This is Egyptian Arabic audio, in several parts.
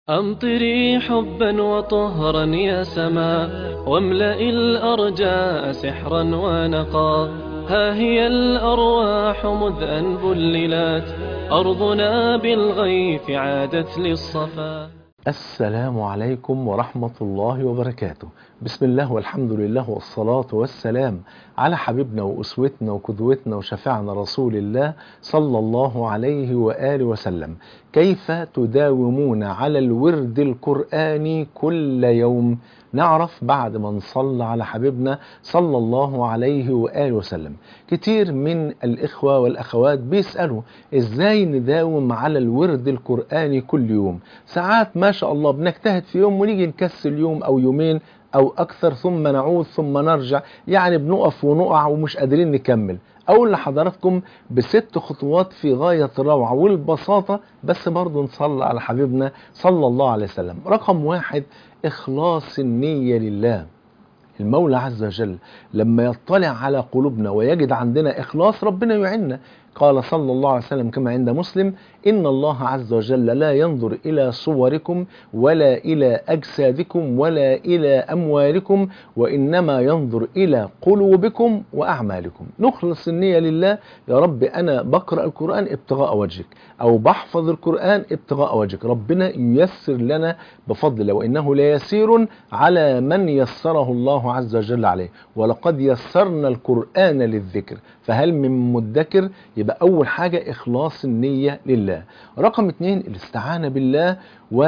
أمطري حبا وطهرا يا سماء واملأ الأرجاء سحرا ونقا ها هي الأرواح مذ أن بللت أرضنا بالغيث عادت للصفا السلام عليكم ورحمة الله وبركاته بسم الله والحمد لله والصلاة والسلام على حبيبنا وأسوتنا وقدوتنا وشفيعنا رسول الله صلى الله عليه وآله وسلم كيف تداومون على الورد القرآني كل يوم نعرف بعد ما نصلى على حبيبنا صلى الله عليه وآله وسلم كتير من الإخوة والأخوات بيسألوا إزاي نداوم على الورد القرآني كل يوم ساعات ما شاء الله بنجتهد في يوم ونيجي نكسل يوم أو يومين أو أكثر ثم نعود ثم نرجع يعني بنقف ونقع ومش قادرين نكمل أقول لحضراتكم بست خطوات في غاية الروعة والبساطة بس برضو نصلي على حبيبنا صلى الله عليه وسلم رقم واحد إخلاص النية لله المولى عز وجل لما يطلع على قلوبنا ويجد عندنا إخلاص ربنا يعيننا قال صلى الله عليه وسلم كما عند مسلم إن الله عز وجل لا ينظر إلى صوركم ولا إلى أجسادكم ولا إلى أموالكم وإنما ينظر إلى قلوبكم وأعمالكم نخلص النية لله يا رب أنا بقرأ القرآن ابتغاء وجهك أو بحفظ القرآن ابتغاء وجهك ربنا ييسر لنا بفضل الله وإنه ليسير على من يسره الله عز وجل عليه ولقد يسرنا القرآن للذكر فهل من مدكر يبقى أول حاجة إخلاص النية لله رقم اتنين الاستعانة بالله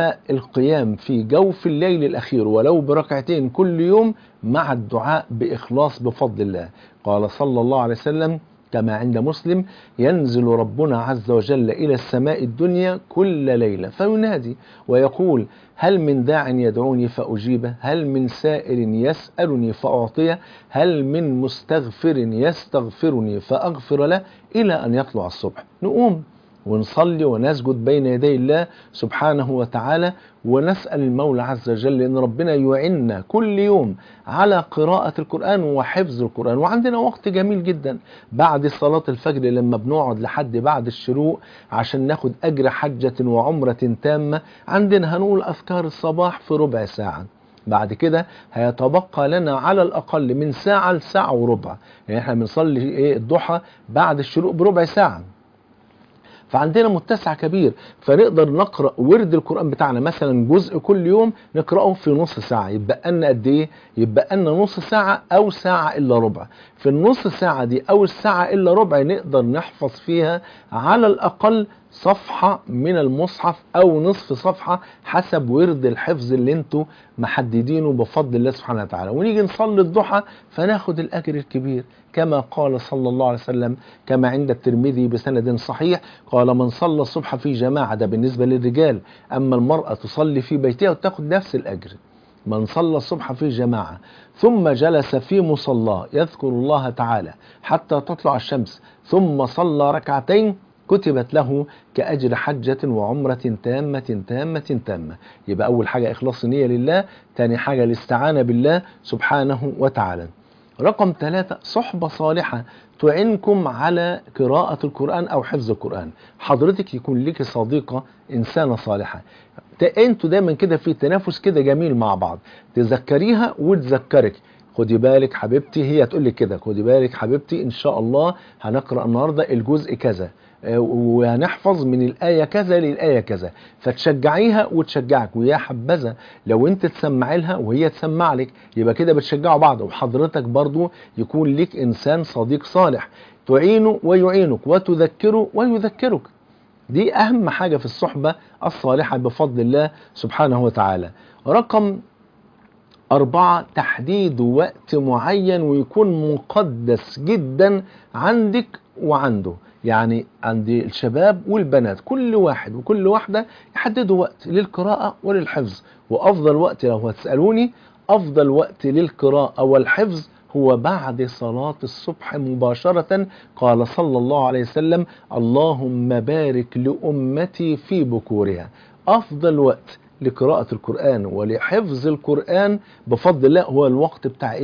والقيام في جوف الليل الأخير ولو بركعتين كل يوم مع الدعاء بإخلاص بفضل الله قال صلى الله عليه وسلم كما عند مسلم ينزل ربنا عز وجل إلى السماء الدنيا كل ليلة فينادي ويقول هل من داع يدعوني فأجيبه هل من سائل يسألني فأعطيه هل من مستغفر يستغفرني فأغفر له إلى أن يطلع الصبح نقوم ونصلي ونسجد بين يدي الله سبحانه وتعالى ونسأل المولى عز وجل أن ربنا يعيننا كل يوم على قراءة القرآن وحفظ القرآن وعندنا وقت جميل جدا بعد صلاة الفجر لما بنقعد لحد بعد الشروق عشان ناخد أجر حجة وعمرة تامة عندنا هنقول أذكار الصباح في ربع ساعة بعد كده هيتبقى لنا على الأقل من ساعة لساعة وربع يعني احنا بنصلي ايه الضحى بعد الشروق بربع ساعة فعندنا متسع كبير فنقدر نقرا ورد القران بتاعنا مثلا جزء كل يوم نقراه في نص ساعه يبقى لنا قد ايه يبقى لنا نص ساعه او ساعه الا ربع في النص ساعه دي او الساعه الا ربع نقدر نحفظ فيها على الاقل صفحة من المصحف أو نصف صفحة حسب ورد الحفظ اللي انتوا محددينه بفضل الله سبحانه وتعالى ونيجي نصلي الضحى فناخد الأجر الكبير كما قال صلى الله عليه وسلم كما عند الترمذي بسند صحيح قال من صلى الصبح في جماعة ده بالنسبة للرجال أما المرأة تصلي في بيتها وتاخد نفس الأجر من صلى الصبح في جماعة ثم جلس في مصلاه يذكر الله تعالى حتى تطلع الشمس ثم صلى ركعتين كتبت له كأجر حجة وعمرة تامة تامة تامة يبقى أول حاجة إخلاص النية لله تاني حاجة الاستعانة بالله سبحانه وتعالى رقم ثلاثة صحبة صالحة تعينكم على قراءة القرآن أو حفظ القرآن حضرتك يكون لك صديقة إنسانة صالحة انتوا دايما كده في تنافس كده جميل مع بعض تذكريها وتذكرك خدي بالك حبيبتي هي تقول لك كده خدي بالك حبيبتي ان شاء الله هنقرا النهارده الجزء كذا وهنحفظ من الآية كذا للآية كذا فتشجعيها وتشجعك ويا حبذا لو انت تسمعي لها وهي تسمع لك يبقى كده بتشجعوا بعض وحضرتك برضو يكون لك إنسان صديق صالح تعينه ويعينك وتذكره ويذكرك دي أهم حاجة في الصحبة الصالحة بفضل الله سبحانه وتعالى رقم أربعة تحديد وقت معين ويكون مقدس جدا عندك وعنده يعني عند الشباب والبنات كل واحد وكل واحدة يحددوا وقت للقراءة وللحفظ وأفضل وقت لو هتسألوني أفضل وقت للقراءة والحفظ هو بعد صلاة الصبح مباشرة قال صلى الله عليه وسلم اللهم بارك لأمتي في بكورها أفضل وقت لقراءة القرآن ولحفظ القرآن بفضل الله هو الوقت بتاع إيه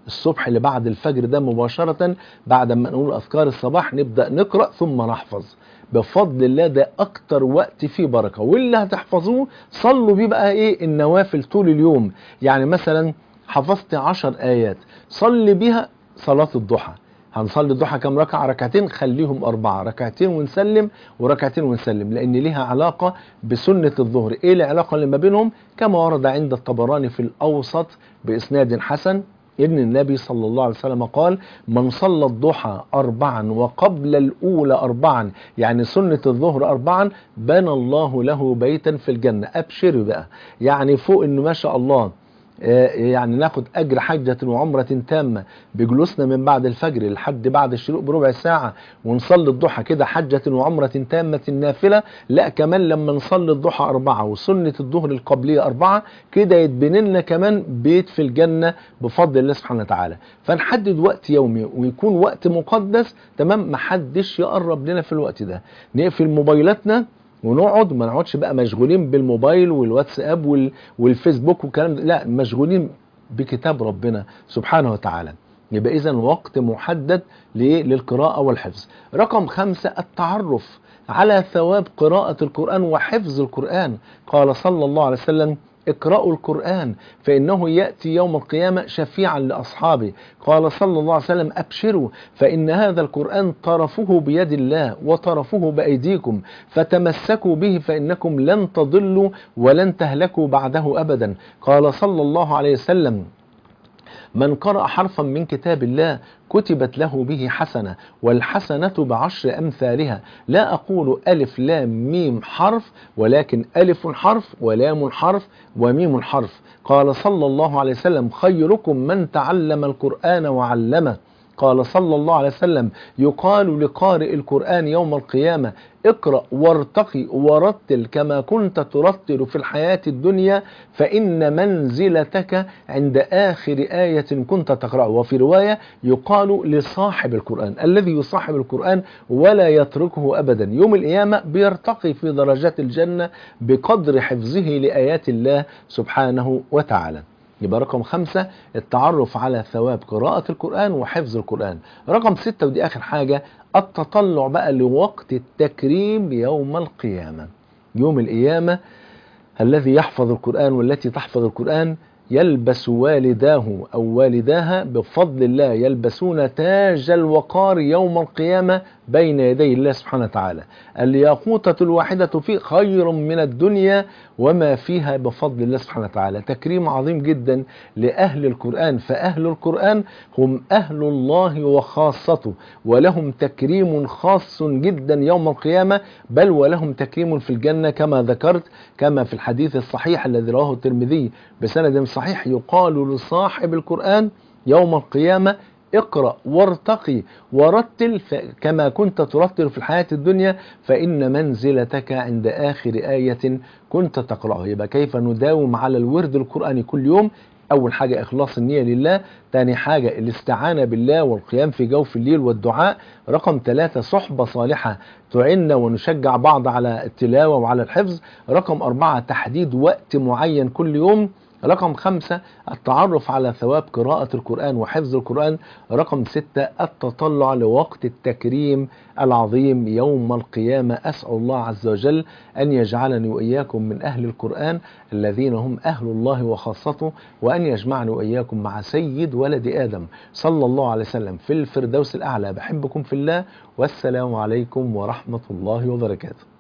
الصبح اللي بعد الفجر ده مباشرة بعد ما نقول أذكار الصباح نبدأ نقرأ ثم نحفظ بفضل الله ده أكتر وقت فيه بركة واللي هتحفظوه صلوا بيه بقى إيه النوافل طول اليوم يعني مثلا حفظت عشر آيات صلي بيها صلاة الضحى هنصلي الضحى كم ركعة ركعتين خليهم أربعة ركعتين ونسلم وركعتين ونسلم لأن ليها علاقة بسنة الظهر إيه العلاقة اللي ما بينهم كما ورد عند الطبراني في الأوسط بإسناد حسن ابن النبي صلى الله عليه وسلم قال من صلى الضحى أربعا وقبل الأولى أربعا يعني سنة الظهر أربعا بنى الله له بيتا في الجنة أبشر بقى يعني فوق إنه ما شاء الله يعني ناخد اجر حجة وعمرة تامة بجلوسنا من بعد الفجر لحد بعد الشروق بربع ساعة ونصلي الضحى كده حجة وعمرة تامة نافلة لا كمان لما نصلي الضحى أربعة وسنة الظهر القبلية أربعة كده يتبني لنا كمان بيت في الجنة بفضل الله سبحانه وتعالى فنحدد وقت يومي ويكون وقت مقدس تمام محدش يقرب لنا في الوقت ده نقفل موبايلاتنا ونقعد ما نقعدش بقى مشغولين بالموبايل والواتساب وال... والفيسبوك والكلام ده لا مشغولين بكتاب ربنا سبحانه وتعالى يبقى اذا وقت محدد للقراءة والحفظ رقم خمسة التعرف على ثواب قراءة القرآن وحفظ القرآن قال صلى الله عليه وسلم اقرأوا القرآن فإنه يأتي يوم القيامة شفيعا لأصحابه قال صلى الله عليه وسلم أبشروا فإن هذا القرآن طرفه بيد الله وطرفه بأيديكم فتمسكوا به فإنكم لن تضلوا ولن تهلكوا بعده أبدا قال صلى الله عليه وسلم من قرأ حرفا من كتاب الله كتبت له به حسنة والحسنة بعشر أمثالها لا أقول ألف لام ميم حرف ولكن ألف حرف ولام حرف وميم حرف قال صلى الله عليه وسلم خيركم من تعلم القرآن وعلمه قال صلى الله عليه وسلم يقال لقارئ القرآن يوم القيامة اقرأ وارتقي ورتل كما كنت ترتل في الحياة الدنيا فإن منزلتك عند آخر آية كنت تقرأ وفي رواية يقال لصاحب القرآن الذي يصاحب القرآن ولا يتركه أبدا يوم القيامة بيرتقي في درجات الجنة بقدر حفظه لآيات الله سبحانه وتعالى يبقى رقم خمسة التعرف على ثواب قراءة القرآن وحفظ القرآن رقم ستة ودي آخر حاجة التطلع بقى لوقت التكريم يوم القيامة يوم القيامة الذي يحفظ القرآن والتي تحفظ القرآن يلبس والداه أو والداها بفضل الله يلبسون تاج الوقار يوم القيامة بين يدي الله سبحانه وتعالى الياقوتة الواحدة فيه خير من الدنيا وما فيها بفضل الله سبحانه وتعالى تكريم عظيم جدا لأهل القرآن فأهل القرآن هم أهل الله وخاصته ولهم تكريم خاص جدا يوم القيامة بل ولهم تكريم في الجنة كما ذكرت كما في الحديث الصحيح الذي رواه الترمذي بسند صحيح يقال لصاحب القرآن يوم القيامة اقرأ وارتقي ورتل كما كنت ترتل في الحياة الدنيا فإن منزلتك عند آخر آية كنت تقرأها يبقى كيف نداوم على الورد القرآني كل يوم أول حاجة إخلاص النية لله تاني حاجة الاستعانة بالله والقيام في جوف الليل والدعاء رقم ثلاثة صحبة صالحة تعنا ونشجع بعض على التلاوة وعلى الحفظ رقم أربعة تحديد وقت معين كل يوم رقم خمسة التعرف على ثواب قراءة القرآن وحفظ القرآن رقم ستة التطلع لوقت التكريم العظيم يوم القيامة أسأل الله عز وجل أن يجعلني وإياكم من أهل القرآن الذين هم أهل الله وخاصته وأن يجمعني وإياكم مع سيد ولد آدم صلى الله عليه وسلم في الفردوس الأعلى بحبكم في الله والسلام عليكم ورحمة الله وبركاته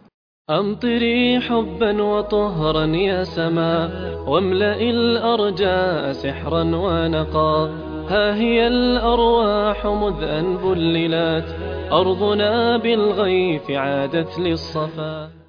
أمطري حبا وطهرا يا سماء واملئ الأرجاء سحرا ونقا ها هي الأرواح مذ أن بللت أرضنا بالغيث عادت للصفا